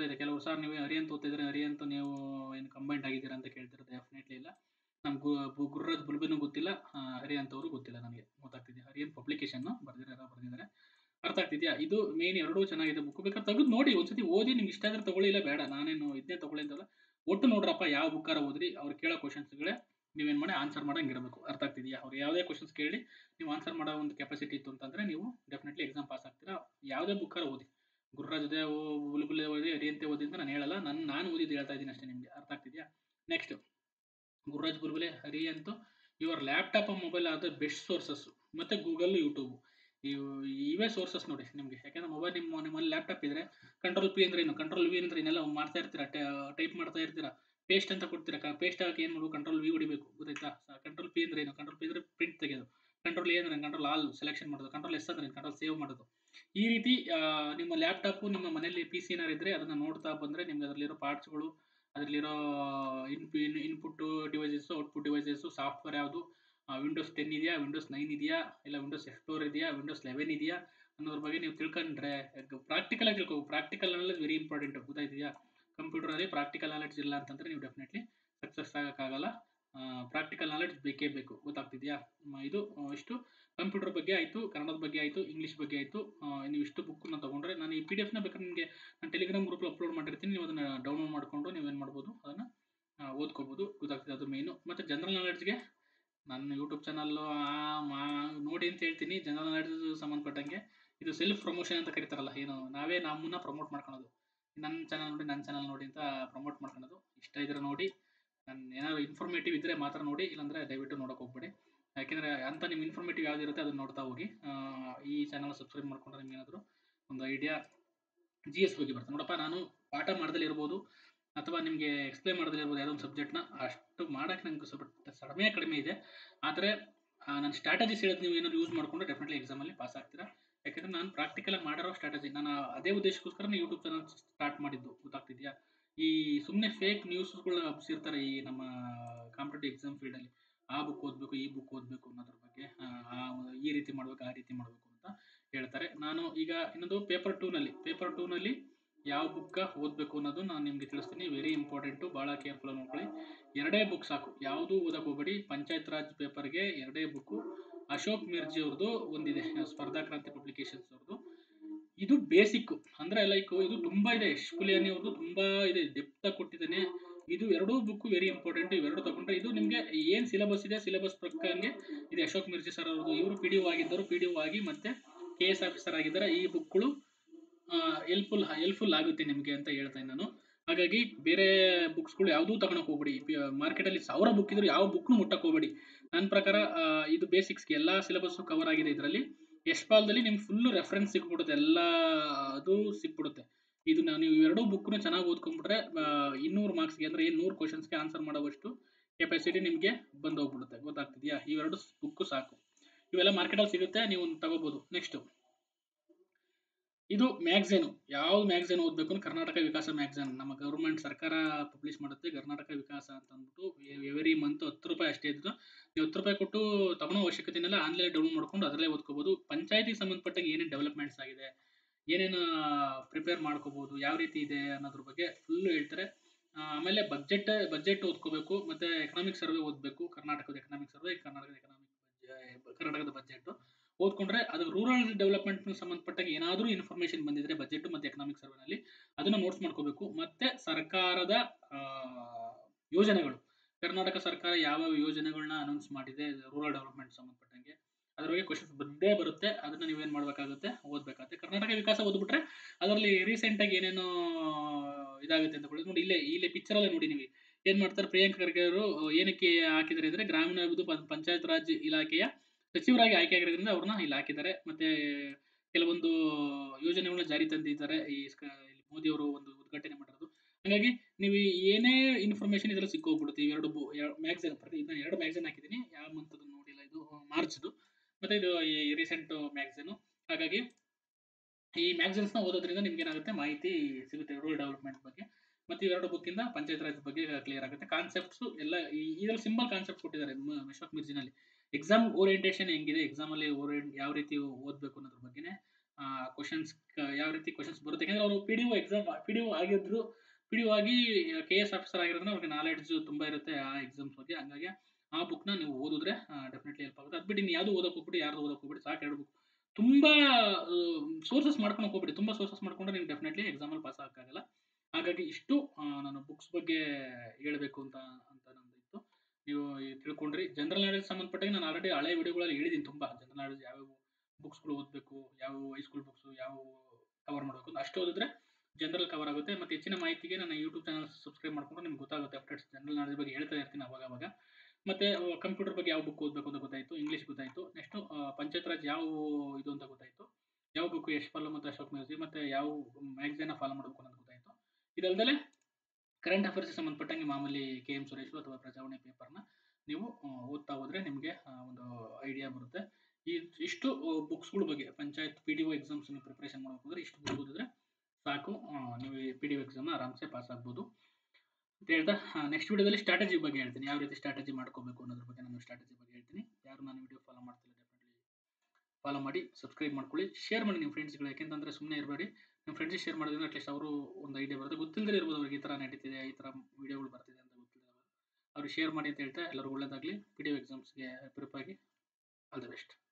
ಇದೆ ಕೆಲವರು ಸರ್ ನೀವು ಹರಿಯಂತ ಓದ್ತಿದ್ರೆ ಹರಿಯಂತ ನೀವು ಏನು ಕಂಬೈಂಡ್ ಆಗಿದ್ದೀರಾ ಅಂತ ಕೇಳ್ತಿರೋದು ಡೆಫಿನೆಟ್ಲಿ ಇಲ್ಲ ನಮ್ಮ ಗು ಬು- ಗುರುರಾಜ್ ಬುಲ್ಬಿನೂ ಗೊತ್ತಿಲ್ಲ ಆ, ಹರಿಯಂತ್ ಅವರು ಗೊತ್ತಿಲ್ಲ ನನಗೆ ಗೊತ್ತಾಗ್ತಿದೆ ಹರಿಯಂತ್ ಪಬ್ಲಿಕೇಶನ್ ಬರ್ದಿರೋ ಬರ್ದಿದ್ದಾರೆ ಅರ್ಥ ಆಗ್ತಿದ್ಯಾ ಇದು ಮೇನ್ ಎರಡೂ ಚೆನ್ನಾಗಿದೆ ಬುಕ್ ಬೇಕಾದ್ರೆ ತೆಗೆದು ನೋಡಿ ಒಂದ್ಸತಿ ಓದಿ ನಿಮ್ಗೆ ಇಷ್ಟ ಆದ್ರೆ ತಗೊಳ್ಳಿ ಇಲ್ಲ ಬೇಡ ನಾನೇನು ಇದನ್ನೇ ತಗೊಳ್ಳಿ ಅಂತಲ್ಲ ಒಟ್ಟು ನೋಡ್ರಪ್ಪ ಯಾವ ಬುಕ್ಕಾರ ಓದ್ರಿ ಅವ್ರು ಕೇಳೋ ಕ್ವಶನ್ಸ್ಗಳೇ ನೀವೇನು ಮಾಡಿ ಆನ್ಸರ್ ಮಾಡಂಗಿರಬೇಕು ಅರ್ಥ ಆಗ್ತಿದೆಯಾ ಅವ್ರು ಯಾವುದೇ ಕ್ವಶನ್ಸ್ ಕೇಳಿ ನೀವು ಆನ್ಸರ್ ಮಾಡೋ ಒಂದು ಕೆಪಾಸಿಟಿ ಇತ್ತು ಅಂತಂದ್ರೆ ನೀವು ಡೆಫಿನೆಟ್ಲಿ ಎಕ್ಸಾಮ್ ಪಾಸ್ ಆಗ್ತೀರಾ ಯಾವುದೇ ಬುಕ್ಕಾರ ಓದಿ ಗುರುರಾಜ್ ಅದೇ ಓ ಬುಲ್ಬುಲ್ ಓದಿ ಹರಿಯಂತೆ ಓದಿ ಅಂತ ನಾನು ಹೇಳಲ್ಲ ನಾನು ನಾನು ಓದಿದ್ದು ಹೇಳ್ತಾ ಇದ್ದೀನಿ ಅಷ್ಟೇ ನಿಮಗೆ ಅರ್ಥ ಆಗ್ತಿದೆಯಾ ನೆಕ್ಸ್ಟ್ ಗುರುರಾಜ್ ಬುಲ್ಬುಲೆ ಹರಿ ಅಂತೂ ಯುವರ್ ಲ್ಯಾಪ್ಟಾಪ್ ಮೊಬೈಲ್ ಆದ ಬೆಸ್ಟ್ ಸೋರ್ಸಸ್ ಮತ್ತು ಗೂಗಲ್ ಯೂಟ್ಯೂಬ್ ಇವು ಇವೇ ಸೋರ್ಸಸ್ ನೋಡಿ ನಿಮಗೆ ಯಾಕಂದ್ರೆ ಮೊಬೈಲ್ ನಿಮ್ಮ ನಿಮ್ಮಲ್ಲಿ ಲ್ಯಾಪ್ಟಾಪ್ ಇದ್ರೆ ಕಂಟ್ರೋಲ್ ಪಿ ಅಂದ್ರೆ ಏನು ಕಂಟ್ರೋಲ್ ವಿ ಅಂದ್ರೆ ಇನ್ನೆಲ್ಲ ಮಾಡ್ತಾ ಇರ್ತೀರಾ ಟೈಪ್ ಮಾಡ್ತಾ ಇರ್ತೀರಾ ಪೇಸ್ಟ್ ಅಂತ ಕೊಡ್ತೀರಾ ಪೇಸ್ಟ್ ಹಾಕಿ ಏನು ಮಾಡಬೇಕು ಕಂಟ್ರೋಲ್ ವಿ ಹೊಡಿಬೇಕು ಗೊತ್ತಾಯ್ತಾ ಕಂಟ್ರೋಲ್ ಪಿ ಅಂದ್ರೆ ಏನು ಕಂಟ್ರೋಲ್ ಪಿ ಅಂದ್ರೆ ಪ್ರಿಂಟ್ ತೆಗೆಯೋದು ಕಂಟ್ರೋಲ್ ಎ ಅಂದ್ರೆ ಕಂಟ್ರೋಲ್ ಆಲ್ ಸೆಲೆಕ್ಷನ್ ಮಾಡೋದು ಕಂಟ್ರೋಲ್ ಎಸ್ ಅಂದ್ರೆ ಕಂಟ್ರೋಲ್ ಸೇವ್ ಮಾಡೋದು ಈ ರೀತಿ ಆ, ನಿಮ್ಮ ಲ್ಯಾಪ್ಟಾಪು ನಿಮ್ಮ ಮನೆಯಲ್ಲಿ ಪಿ ಸಿ ಏನಾರು ಇದ್ರೆ ಅದನ್ನು ನೋಡ್ತಾ ಬಂದರೆ ನಿಮ್ಗೆ ಅದರಲ್ಲಿರೋ ಪಾರ್ಟ್ಸ್ಗಳು ಅದರಲ್ಲಿರೋ in input devices output devices software ಯಾವುದು ವಿಂಡೋಸ್ ಟೆನ್ ಇದೆಯಾ ವಿಂಡೋಸ್ ನೈನ್ ಇದೆಯಾ ಇಲ್ಲ ವಿಂಡೋಸ್ ಎಕ್ಸ್ಪ್ಲೋರ್ ಇದೆಯಾ ವಿಂಡೋಸ್ ಲೆವೆನ್ ಇದೆಯಾ ಅನ್ನೋದ್ರ ಬಗ್ಗೆ ನೀವು ತಿಳ್ಕೊಂಡ್ರೆ ಪ್ರಾಕ್ಟಿಕಲ್ ಆಗಿ ತಿಳ್ಕೊ ಪ್ರಾಕ್ಟಿಕಲ್ ನಾಲೆಜ್ ವೆರಿ ಇಂಪಾರ್ಟೆಂಟ್ ಗೊತ್ತಾಯ್ತಿದೆಯಾ ಕಂಪ್ಯೂಟರಲ್ಲಿ ಪ್ರಾಕ್ಟಿಕಲ್ ನಾಲೆಡ್ಜ್ ಇಲ್ಲ ಅಂತಂದ್ರೆ ನೀವು ಡೆಫಿನೆಟ್ಲಿ ಸಕ್ಸಸ್ ಆಗೋಕ್ಕಾಗಲ್ಲ ಪ್ರಾಕ್ಟಿಕಲ್ ನಾಲೆಡ್ಜ್ ಬೇಕೇ ಬೇಕು ಗೊತ್ತಾಗ್ತಿದೆಯಾ ಮ, ಇದು ಆ, ಇಷ್ಟು ಕಂಪ್ಯೂಟರ್ ಬಗ್ಗೆ ಆಯಿತು ಕನ್ನಡದ ಬಗ್ಗೆ ಆಯಿತು ಇಂಗ್ಲೀಷ್ ಬಗ್ಗೆ ಆಯಿತು ನೀವು ಇಷ್ಟು ಬುಕ್ಕನ್ನ ತೊಗೊಂಡ್ರೆ ನಾನು ಈ ಪಿ ಡಿ ಎಫ್ನ ಬೇಕಾದ್ರೆ ನಿಮಗೆ ನಾನು ಟೆಲಿಗ್ರಾಮ್ ಗ್ರೂಪಲ್ಲಿ ಅಪ್ಲೋಡ್ ಮಾಡಿರ್ತೀನಿ ನೀವು ಅದನ್ನು ಡೌನ್ಲೋಡ್ ಮಾಡಿಕೊಂಡು ನೀವೇನು ಮಾಡ್ಬೋದು ಅದನ್ನು ಓದ್ಕೋಬೋದು ಗೊತ್ತಾಗ್ತದೆ ಅದು ಮೇಯ್ನು ಮತ್ತು ಜನರಲ್ ನಾಲೆಡ್ಜ್ಗೆ ನನ್ನ ಯೂಟ್ಯೂಬ್ ಚಾನಲ್ಲು ಮಾ ನೋಡಿ ಅಂತ ಹೇಳ್ತೀನಿ ಜನರಲ್ ನಾಲೆಡ್ಜ್ ಸಂಬಂಧಪಟ್ಟಂಗೆ ಇದು ಸೆಲ್ಫ್ ಪ್ರಮೋಷನ್ ಅಂತ ಕರೀತಾರಲ್ಲ ಏನು ನಾವೇ ನಮ್ಮನ್ನ ಪ್ರಮೋಟ್ ಮಾಡ್ಕೊಳೋದು ನನ್ನ ಚಾನಲ್ ನೋಡಿ ನನ್ನ ಚಾನಲ್ ನೋಡಿ ಅಂತ ಪ್ರಮೋಟ್ ಮಾಡ್ಕೊಳೋದು ಇಷ್ಟ ಇದ್ರೆ ನೋಡಿ ನಾನು ಏನಾದ್ರು ಇನ್ಫಾರ್ಮೇಟಿವ್ ಇದ್ದರೆ ಮಾತ್ರ ನೋಡಿ ಇಲ್ಲಾಂದರೆ ದಯವಿಟ್ಟು ನೋಡೋಕೆ ಹೋಗ್ಬೇಡಿ ಯಾಕೆಂದರೆ ಅಂತ ನಿಮ್ಮ ಇನ್ಫಾರ್ಮೇಟಿವ್ ಯಾವ್ದಿರುತ್ತೆ ಅದನ್ನ ನೋಡ್ತಾ ಹೋಗಿ ಆ, ಈ ಚಾನಲ್ ಸಬ್ಸ್ಕ್ರೈಬ್ ಮಾಡ್ಕೊಂಡ್ರೆ ನಿಮ್ಗೆ ಏನಾದರೂ ಒಂದು ಐಡಿಯಾ ಜಿ ಎಸ್ ಬಗ್ಗೆ ಬರ್ತದೆ ನೋಡಪ್ಪ ನಾನು ಪಾಠ ಮಾಡ್ದಲೇ ಇರ್ಬೋದು ಅಥವಾ ನಿಮಗೆ ಎಕ್ಸ್ಪ್ಲೈನ್ ಮಾಡ್ದಲೇ ಇರ್ಬೋದು ಯಾವುದೋ ಒಂದು ಸಬ್ಜೆಕ್ಟ್ನ ಅಷ್ಟು ಮಾಡೋಕ್ಕೆ ನನಗೆ ಸ್ವಲ್ಪ ಸಮಯ ಕಡಿಮೆ ಇದೆ ಆದರೆ ನನ್ನ ಸ್ಟ್ರಾಟಜಿಸ್ ಹೇಳೋದು ನೀವು ಏನಾದ್ರು ಯೂಸ್ ಮಾಡಿಕೊಂಡ್ರೆ ಡೆಫಿನೆಟ್ಲಿ ಎಕ್ಸಾಮಲ್ಲಿ ಪಾಸ್ ಆಗ್ತೀರಾ ಯಾಕೆಂದರೆ ನಾನು ಪ್ರಾಕ್ಟಿಕಲಾಗಿ ಮಾಡಿರೋ ಸ್ಟ್ರಾಟಜಿ ನಾನು ಅದೇ ಉದ್ದೇಶಕ್ಕೋಸ್ಕರ ಯೂಟ್ಯೂಬ್ ಚಾನಲ್ ಸ್ಟಾರ್ಟ್ ಮಾಡಿದ್ದು ಗೊತ್ತಾಗ್ತಿದೆಯಾ ಈ ಸುಮ್ಮನೆ ಫೇಕ್ ನ್ಯೂಸ್ಗಳನ್ನ ಹಬ್ಸಿರ್ತಾರೆ ಈ ನಮ್ಮ ಕಾಂಪಿಟೇಟಿವ್ ಎಕ್ಸಾಮ್ ಫೀಲ್ಡಲ್ಲಿ ಆ ಬುಕ್ ಓದಬೇಕು ಈ ಬುಕ್ ಓದಬೇಕು ಅನ್ನೋದ್ರ ಬಗ್ಗೆ ಆ, ಆ ಈ ರೀತಿ ಮಾಡಬೇಕು ಆ ರೀತಿ ಮಾಡಬೇಕು ಅಂತ ಹೇಳ್ತಾರೆ ನಾನು ಈಗ ಇನ್ನೊಂದು ಪೇಪರ್ ಟೂನಲ್ಲಿ ಪೇಪರ್ ಟೂನಲ್ಲಿ ಯಾವ ಬುಕ್ಕ ಓದಬೇಕು ಅನ್ನೋದು ನಾನು ನಿಮಗೆ ತಿಳಿಸ್ತೀನಿ ವೆರಿ ಇಂಪಾರ್ಟೆಂಟು ಭಾಳ ಕೇರ್ಫುಲ್ ನೋಡ್ಕೊಳ್ಳಿ ಎರಡೇ ಬುಕ್ ಸಾಕು ಯಾವುದೂ ಓದಕ್ಕೆ ಹೋಗಬೇಡಿ ಪಂಚಾಯತ್ ರಾಜ್ ಪೇಪರ್ಗೆ ಎರಡೇ ಬುಕ್ಕು ಅಶೋಕ್ ಮಿರ್ಜಿ ಅವ್ರದ್ದು ಒಂದಿದೆ ಸ್ಪರ್ಧಾ ಕ್ರಾಂತಿ ಪಬ್ಲಿಕೇಶನ್ಸ್ ಅವ್ರದ್ದು ಇದು ಬೇಸಿಕ್ ಅಂದ್ರೆ ಲೈಕ್ ಇದು ತುಂಬಾ ಇದೆ ಯಶ್ ಕುಲಿಯಾನಿ ಅವ್ರದ್ದು ತುಂಬಾ ಇದೆ ಡೆಪ್ತ್ ಕೊಟ್ಟಿದ್ದಾನೆ ಇದು ಎರಡೂ ಬುಕ್ ವೆರಿ ಇಂಪಾರ್ಟೆಂಟ್ ಇವೆರಡು ತಗೊಂಡ್ರೆ ಇದು ನಿಮಗೆ ಏನ್ ಸಿಲೆಬಸ್ ಇದೆ ಸಿಲೆಬಸ್ ಪ್ರಕಾರಂಗೆ ಇದು ಅಶೋಕ್ ಮಿರ್ಜಿ ಸರ್ ಅವ್ರದ್ದು ಇವರು ಪಿ ಡಿ ಒ ಆಗಿದ್ದರು ಪಿ ಡಿ ಒ ಆಗಿ ಮತ್ತೆ ಕೆ ಎಸ್ ಆಫೀಸರ್ ಆಗಿದ್ದಾರೆ ಈ ಬುಕ್ಗಳು ಹೆಲ್ಪ್ಫುಲ್ ಹೆಲ್ಪ್ಫುಲ್ ಆಗುತ್ತೆ ನಿಮಗೆ ಅಂತ ಹೇಳ್ತೇನೆ ನಾನು ಹಾಗಾಗಿ ಬೇರೆ ಬುಕ್ಸ್ಗಳು ಯಾವುದೂ ತಗೊಳಕ್ ಹೋಗ್ಬೇಡಿ ಮಾರ್ಕೆಟಲ್ಲಿ ಸಾವಿರ ಬುಕ್ ಇದ್ರು ಯಾವ ಬುಕ್ನು ಮುಟ್ಟಕ್ಕೆ ಹೋಗ್ಬೇಡಿ ನನ್ನ ಪ್ರಕಾರ ಆ, ಇದು ಬೇಸಿಕ್ಸ್ಗೆ ಎಲ್ಲ ಸಿಲೆಬಸ್ಸು ಕವರ್ ಆಗಿದೆ ಇದರಲ್ಲಿ ಯಶ್ಪಾಲ್ದಲ್ಲಿ ನಿಮ್ಗೆ ಫುಲ್ಲು ರೆಫರೆನ್ಸ್ ಸಿಕ್ಬಿಡುತ್ತೆ ಎಲ್ಲ ಅದು ಸಿಕ್ಬಿಡುತ್ತೆ ಇದು ನಾವು ನೀವು ಎರಡೂ ಬುಕ್ನ ಚೆನ್ನಾಗಿ ಓದ್ಕೊಂಡ್ಬಿಟ್ರೆ ಇನ್ನೂರು ಮಾರ್ಕ್ಸ್ಗೆ ಅಂದರೆ ಏನು ನೂರು ಕ್ವಶನ್ಸ್ಗೆ ಆನ್ಸರ್ ಮಾಡೋವಷ್ಟು ಕೆಪಾಸಿಟಿ ನಿಮಗೆ ಬಂದು ಹೋಗ್ಬಿಡುತ್ತೆ ಗೊತ್ತಾಗ್ತಿದೆಯಾ ಇವೆರಡು ಬುಕ್ಕು ಸಾಕು ಇವೆಲ್ಲ ಮಾರ್ಕೆಟಲ್ಲಿ ಸಿಗುತ್ತೆ ನೀವು ತಗೋಬೋದು ನೆಕ್ಸ್ಟು ಇದು ಮ್ಯಾಗ್ಝಿನ್ ಯಾವ ಮ್ಯಾಗ್ಝಿನ್ ಓದಬೇಕು ಅಂದ್ರೆ ಕರ್ನಾಟಕ ವಿಕಾಸ ಮ್ಯಾಗ್ಝಿನ್ ನಮ್ಮ ಗೌರ್ಮೆಂಟ್ ಸರ್ಕಾರ ಪಬ್ಲಿಷ್ ಮಾಡುತ್ತೆ ಕರ್ನಾಟಕ ವಿಕಾಸ ಅಂತ ಅಂದ್ಬಿಟ್ಟು ಎವ್ರಿ ಮಂತ್ ಹತ್ತು ರೂಪಾಯಿ ಅಷ್ಟೇ ಇದ್ದು ನೀವು ಹತ್ತು ರೂಪಾಯಿ ಕೊಟ್ಟು ತಗೊಳ್ಳೋ ಅವಶ್ಯಕತೆ ಇಲ್ಲ ಆನ್ಲೈನ್ ಡೌನ್ಲೋಡ್ ಮಾಡ್ಕೊಂಡು ಅದರಲ್ಲೇ ಓದ್ಕೋಬೋದು ಪಂಚಾಯತಿಗೆ ಸಂಬಂಧಪಟ್ಟಾಗ ಏನೇನು ಡೆವಲಪ್ಮೆಂಟ್ಸ್ ಆಗಿದೆ ಏನೇನು ಪ್ರಿಪೇರ್ ಮಾಡ್ಕೋಬೋದು ಯಾವ ರೀತಿ ಇದೆ ಅನ್ನೋದ್ರ ಬಗ್ಗೆ ಫುಲ್ಲು ಹೇಳ್ತಾರೆ ಆ, ಆಮೇಲೆ ಬಜೆಟ್ ಬಜೆಟ್ ಓದ್ಕೋಬೇಕು ಮತ್ತೆ ಎಕನಾಮಿಕ್ ಸರ್ವೆ ಓದಬೇಕು ಕರ್ನಾಟಕದ ಎಕನಾಮಿಕ್ ಸರ್ವೆ ಕರ್ನಾಟಕದ ಎಕನಾಮಿಕ್ ಕರ್ನಾಟಕದ ಬಜೆಟ್ ಓದ್ಕೊಂಡ್ರೆ ಅದು ರೂರಲ್ ಡೆವಲಪ್ಮೆಂಟ್ ಸಂಬಂಧಪಟ್ಟಾಗ ಏನಾದರೂ ಇನ್ಫಾರ್ಮೇಶನ್ ಬಂದಿದ್ರೆ ಬಜೆಟ್ ಮತ್ತೆ ಎಕನಾಮಿಕ್ ಸರ್ವೆನಲ್ಲಿ ಅದನ್ನ ನೋಟ್ಸ್ ಮಾಡ್ಕೋಬೇಕು ಮತ್ತೆ ಸರ್ಕಾರದ ಆ, ಯೋಜನೆಗಳು ಕರ್ನಾಟಕ ಸರ್ಕಾರ ಯಾವ ಯೋಜನೆಗಳನ್ನ ಅನೌನ್ಸ್ ಮಾಡಿದೆ ರೂರಲ್ ಡೆವಲಪ್ಮೆಂಟ್ ಸಂಬಂಧಪಟ್ಟಂಗೆ ಅದ್ರ ಬಗ್ಗೆ ಕ್ವಶನ್ಸ್ ಬಂದೇ ಬರುತ್ತೆ ಅದನ್ನ ನೀವೇನ್ ಮಾಡ್ಬೇಕಾಗುತ್ತೆ ಓದ್ಬೇಕಾಗುತ್ತೆ ಕರ್ನಾಟಕ ವಿಕಾಸ ಓದ್ಬಿಟ್ರೆ ಅದರಲ್ಲಿ ರೀಸೆಂಟ್ ಆಗಿ ಏನೇನು ಇದಾಗುತ್ತೆ ಅಂತ ನೋಡಿ ಇಲ್ಲೇ ಇಲ್ಲೇ ಪಿಕ್ಚರ್ ಅಲ್ಲೇ ನೋಡಿ ನೀವು ಏನ್ ಮಾಡ್ತಾರೆ ಪ್ರಿಯಾಂಕ್ ಖರ್ಗೆ ಅವರು ಏನಕ್ಕೆ ಹಾಕಿದ್ದಾರೆ ಅಂದ್ರೆ ಗ್ರಾಮೀಣಾಭಿವೃದ್ಧಿ ಪಂ- ಪಂಚಾಯತ್ ರಾಜ್ ಇಲಾಖೆಯ ಸಚಿವರಾಗಿ ಆಯ್ಕೆ ಆಗಿರೋದ್ರಿಂದ ಅವ್ರನ್ನ ಇಲ್ಲಿ ಹಾಕಿದ್ದಾರೆ ಮತ್ತೆ ಕೆಲವೊಂದು ಯೋಜನೆಗಳನ್ನ ಜಾರಿ ತಂದಿದ್ದಾರೆ ಈ ಸ್ಕ- ಇಲ್ಲಿ ಮೋದಿ ಅವರು ಒಂದು ಉದ್ಘಾಟನೆ ಮಾಡಿರೋದು ಹಾಗಾಗಿ ನೀವು ಏನೇ ಇನ್ಫಾರ್ಮೇಶನ್ ಇದರಲ್ಲಿ ಸಿಕ್ಕೋಗ್ಬಿಡುತ್ತೆ ಇವೆರಡು ಮ್ಯಾಗ್ಝಿನ್ ಪ್ರತಿ ಇದನ್ನ ಎರಡು ಮ್ಯಾಗ್ಝಿನ್ ಹಾಕಿದ್ದೀನಿ ಯಾವ ಮಂತ್ ನೋಡಿಲ್ಲ ಇದು ಮಾರ್ಚ್ದು ಮತ್ತೆ ಇದು ಈ ರೀಸೆಂಟ್ ಮ್ಯಾಗ್ಝಿನ್ ಹಾಗಾಗಿ ಈ ಮ್ಯಾಗ್ಝಿನ್ಸ್ನ ಓದೋದ್ರಿಂದ ನಿಮ್ಗೆ ಏನಾಗುತ್ತೆ ಮಾಹಿತಿ ಸಿಗುತ್ತೆ ರೂರಲ್ ಡೆವಲಪ್ಮೆಂಟ್ ಬಗ್ಗೆ ಮತ್ತೆ ಇವೆರಡು ಬುಕ್ಕಿಂದ ಪಂಚಾಯತ್ ರಾಜ್ ಬಗ್ಗೆ ಕ್ಲಿಯರ್ ಆಗುತ್ತೆ ಕಾನ್ಸೆಪ್ಟ್ಸ್ ಎಲ್ಲ ಈ- ಇದರಲ್ಲಿ ಸಿಂಪಲ್ ಕಾನ್ಸೆಪ್ಟ್ ಕೊಟ್ಟಿದ್ದಾರೆ ಮ- ಅಶೋಕ್ ಮಿರ್ಜಿನಲ್ಲಿ ಎಕ್ಸಾಮ್ ಓರಿಯೆಂಟೇಷನ್ ಹೆಂಗಿದೆ ಎಕ್ಸಾಮಲ್ಲಿ ಓರಿಯೆಂಟ್ ಯಾವ ರೀತಿ ಓದಬೇಕು ಅನ್ನೋದ್ರ ಬಗ್ಗೆನೇ ಕ್ವಶನ್ಸ್ ಯಾವ ರೀತಿ ಕ್ವಶನ್ಸ್ ಬರುತ್ತೆ ಯಾಕಂದ್ರೆ ಅವರು P D O exam P D O ಆಗಿದ್ರು ಪಿ ಡಿ ಒ ಆಗಿ ಕೆ ಎಸ್ ಆಫೀಸರ್ ಆಗಿರೋದ್ರಿಂದ ಅವ್ರಿಗೆ ನಾಲೆಡ್ಜ್ ತುಂಬ ಇರುತ್ತೆ ಆ ಎಕ್ಸಾಮ್ಸ್ ಬಗ್ಗೆ ಹಂಗಾಗಿ ಆ ಬುಕ್ನ ನೀವು ಓದಿದ್ರೆ ಡೆಫಿನೆಟ್ಲಿ ಹೆಲ್ಪ್ ಆಗುತ್ತೆ ಅದು ಬಿಟ್ಟು ನೀವು ಯಾವುದು ಓದಕ್ಕೆ ಹೋಗ್ಬಿಡಿ ಯಾರ್ದು ಓದಕ್ಕೆ ಹೋಗ್ಬಿಡಿ ಸಾಕು ಎರಡು ಬುಕ್ ತುಂಬ ಸೋರ್ಸಸ್ ಮಾಡ್ಕೊಂಡು ಹೋಗ್ಬಿಡಿ ತುಂಬ ಸೋರ್ಸಸ್ ಮಾಡ್ಕೊಂಡ್ರೆ ನೀವು ಡೆಫಿನೆಟ್ಲಿ ಎಕ್ಸಾಮಲ್ಲಿ ಪಾಸ್ ಆಗೋಕ್ಕಾಗಲ್ಲ ಹಾಗಾಗಿ ಇಷ್ಟು ಆ, ನಾನು ಬುಕ್ಸ್ ಬಗ್ಗೆ ಹೇಳಬೇಕು ಅಂತ ಅಂತ ನಂದು ಇತ್ತು ನೀವು ಈ ತಿಳ್ಕೊಂಡ್ರಿ ಜನರಲ್ ನಾಲೆಡ್ಜ್ ಸಂಬಂಧಪಟ್ಟಾಗ ನಾನು ಆಲ್ರೆಡಿ ಹಳೆ ವಿಡಿಯೋಗಳಲ್ಲಿ ಹೇಳಿದ್ದೀನಿ ತುಂಬ ಜನರಲ್ ನಾಲೆಡ್ಜ್ ಯಾವ್ಯಾವ ಬುಕ್ಸ್ಗಳು ಓದಬೇಕು ಯಾವ ಹೈಸ್ಕೂಲ್ ಬುಕ್ಸು ಯಾವ ಕವರ್ ಮಾಡಬೇಕು ಅಂತ ಅಷ್ಟು ಓದಿದ್ರೆ ಜನರಲ್ ಕವರ್ ಆಗುತ್ತೆ ಮತ್ತು ಹೆಚ್ಚಿನ ಮಾಹಿತಿಗೆ ನನ್ನ ಯೂಟ್ಯೂಬ್ ಚಾನಲ್ ಸಬ್ಸ್ಕ್ರೈಬ್ ಮಾಡ್ಕೊಂಡ್ರೆ ನಿಮ್ಗೆ ಗೊತ್ತಾಗುತ್ತೆ ಅಪ್ಡೇಟ್ಸ್ ಜನರಲ್ ನಾಲೆಡ್ಜ್ ಬಗ್ಗೆ ಹೇಳ್ತಾ ಇರ್ತೀನಿ ಅವಾಗ ಅವಾಗ ಮತ್ತು ಕಂಪ್ಯೂಟರ್ ಬಗ್ಗೆ ಯಾವ ಬುಕ್ ಓದಬೇಕು ಅಂತ ಗೊತ್ತಾಯಿತು ಇಂಗ್ಲೀಷ್ ಗೊತ್ತಾಯಿತು ನೆಕ್ಸ್ಟು ಪಂಚಾಯತ್ ರಾಜ್ ಯಾವ ಇದು ಅಂತ ಗೊತ್ತಾಯಿತು ಯಾವ ಬುಕ್ ಯಶ್ಪಾಲ್ ಮತ್ತು ಅಶೋಕ್ ಮ್ಯೂಸಿ ಮತ್ತು ಯಾವ ಮ್ಯಾಗ್ಝಿನ ಫಾಲೋ ಮಾಡಬೇಕು ಅನ್ನೋದು ಗೊತ್ತಾಯಿತು ಇದಲ್ದಲೆ ಕರೆಂಟ್ ಅಫೇರ್ಸ್ಗೆ ಸಂಬಂಧಪಟ್ಟಂಗೆ ಮಾಮೂಲಿ ಕೆ ಎಮ್ ಸುರೇಶ್ ಅಥವಾ ಪ್ರಜಾವಾಣಿ ಪೇಪರ್ನ ನೀವು ಆ, ಓದ್ತಾ ಹೋದರೆ ನಿಮಗೆ ಒಂದು ಐಡಿಯಾ ಬರುತ್ತೆ ಈ ಇಷ್ಟು ಬುಕ್ಸ್ಗಳ ಬಗ್ಗೆ panchayat P D O exams ನೀವು ಪ್ರಿಪ್ರೇಷನ್ ಮಾಡಬೇಕು ಅಂದರೆ ಇಷ್ಟು ಬುಕ್ ಓದಿದ್ರೆ ಸಾಕು ಆ, ನೀವು ಪಿ ಡಿ ಒ ಎಕ್ಸಾಮ್ನ ಆರಾಮ್ಸೆ ಪಾಸ್ ಆಗ್ಬೋದು ಅಂತ ಹೇಳ್ತಾ ನೆಕ್ಸ್ಟ್ ವಿಡಿಯೋದಲ್ಲಿ ಸ್ಟ್ರಾಟಜಿ ಬಗ್ಗೆ ಹೇಳ್ತೀನಿ ಯಾವ ರೀತಿ ಸ್ಟ್ರಾಟಜಿ ಮಾಡ್ಕೋಬೇಕು ಅನ್ನೋದ್ರ ಬಗ್ಗೆ ನಾನು ಸ್ಟ್ರಾಟಜಿ ಬಗ್ಗೆ ಹೇಳ್ತೀನಿ ಯಾರು ನಾನು ವಿಡಿಯೋ ಫಾಲೋ ಮಾಡ್ತಿಲ್ಲ ಡೆಫಿನೆಟ್ಲಿ ಫಾಲೋ ಮಾಡಿ ಸಬ್ಸ್ಕ್ರೈಬ್ ಮಾಡ್ಕೊಳ್ಳಿ ಶೇರ್ ಮಾಡಿ ನಿಮ್ಮ ಫ್ರೆಂಡ್ಸ್ಗಳು ಯಾಕೆಂತಂದರೆ ಸುಮ್ಮನೆ ಇರಬೇಡಿ ನಿಮ್ಮ ಫ್ರೆಂಡ್ಸಿಗೆ ಶೇರ್ ಮಾಡಿದ್ರೆ ಅಟ್ಲೀಸ್ಟ್ ಅವರು ಒಂದು ಐಡಿಯಾ ಬರುತ್ತೆ ಗೊತ್ತಿಲ್ಲದೆ ಇರ್ಬೋದು ಅವ್ರಿಗೆ ಈ ಥರ ನಡೀತಿದೆ ಈ ಥರ ವಿಡಿಯೋಗಳು ಬರ್ತಿದೆ ಅಂತ ಗೊತ್ತಿಲ್ಲ ಅವ್ರಿಗೆ ಶೇರ್ ಮಾಡಿ ಅಂತ ಹೇಳ್ತಾ ಎಲ್ಲರಿಗೂ ಒಳ್ಳೇದಾಗಲಿ ಪಿ ಡಿ ಒ ಎಕ್ಸಾಮ್ಸ್ಗೆ ಪ್ರಿಪ್ ಆಗಿ ಆಲ್ ದ ಬೆಸ್ಟ್